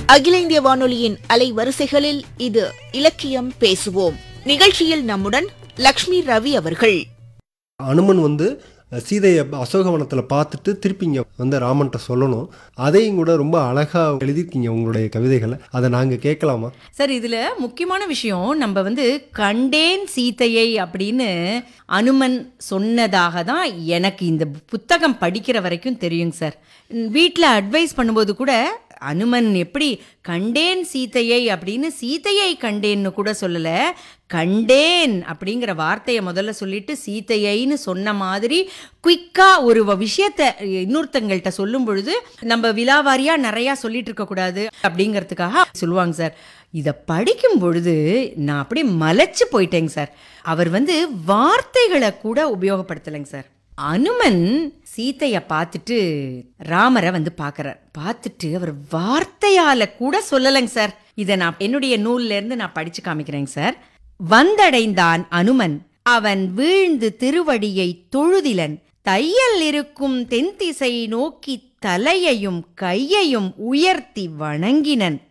அகில இந்திய வானொலியின் அலைவரிசைகளில் இது இலக்கியம் பேசுவோம் நிகழ்ச்சியில் நம்முடன் லக்ஷ்மி ரவி அவர்கள் அனுமன் வந்து சீதையை அசோகவனத்தில் பார்த்துட்டு திருப்பி இங்கே வந்து ராமன்ட்ட சொல்லணும் அதையும் கூட ரொம்ப அழகாக எழுதியிருக்கீங்க உங்களுடைய கவிதைகளை அதை நாங்கள் கேட்கலாமா சார் இதுல முக்கியமான விஷயம் நம்ம வந்து கண்டேன் சீதையை அப்படின்னு அனுமன் சொன்னதாக தான் எனக்கு இந்த புத்தகம் படிக்கிற வரைக்கும் தெரியுங்க சார் வீட்டில் அட்வைஸ் பண்ணும்போது கூட அனுமன் எப்படி கண்டேன் சீதையை அப்படின்னு சீதையை கண்டேன்னு கூட சொல்லல கண்டேன் அப்படிங்கிற வார்த்தையை முதல்ல சொல்லிட்டு சீதையைன்னு சொன்ன மாதிரி குயிக்கா ஒரு வ- விஷயத்த இன்னொருத்தங்கள்ட்ட சொல்லும் பொழுது நம்ம விலாவாரியா நிறையா சொல்லிட்டு இருக்க கூடாது அப்படிங்கிறதுக்காக சொல்லுவாங்க சார் இதை படிக்கும் பொழுது நான் அப்படியே மலைச்சு போயிட்டேங்க சார் அவர் வந்து வார்த்தைகளை கூட உபயோகப்படுத்தலைங்க சார் அனுமன் சீத்தைய பார்த்துட்டு ராமரை வந்து பார்க்கறார் பார்த்துட்டு அவர் வார்த்தையால கூட சொல்லலைங்க சார் இதை நான் என்னுடைய நூல்ல இருந்து நான் படிச்சு காமிக்கிறேங்க சார் வந்தடைந்தான் அனுமன் அவன் வீழ்ந்து திருவடியை தொழுதிலன் தையல் இருக்கும் தென்திசை நோக்கி தலையையும் கையையும் உயர்த்தி வணங்கினன்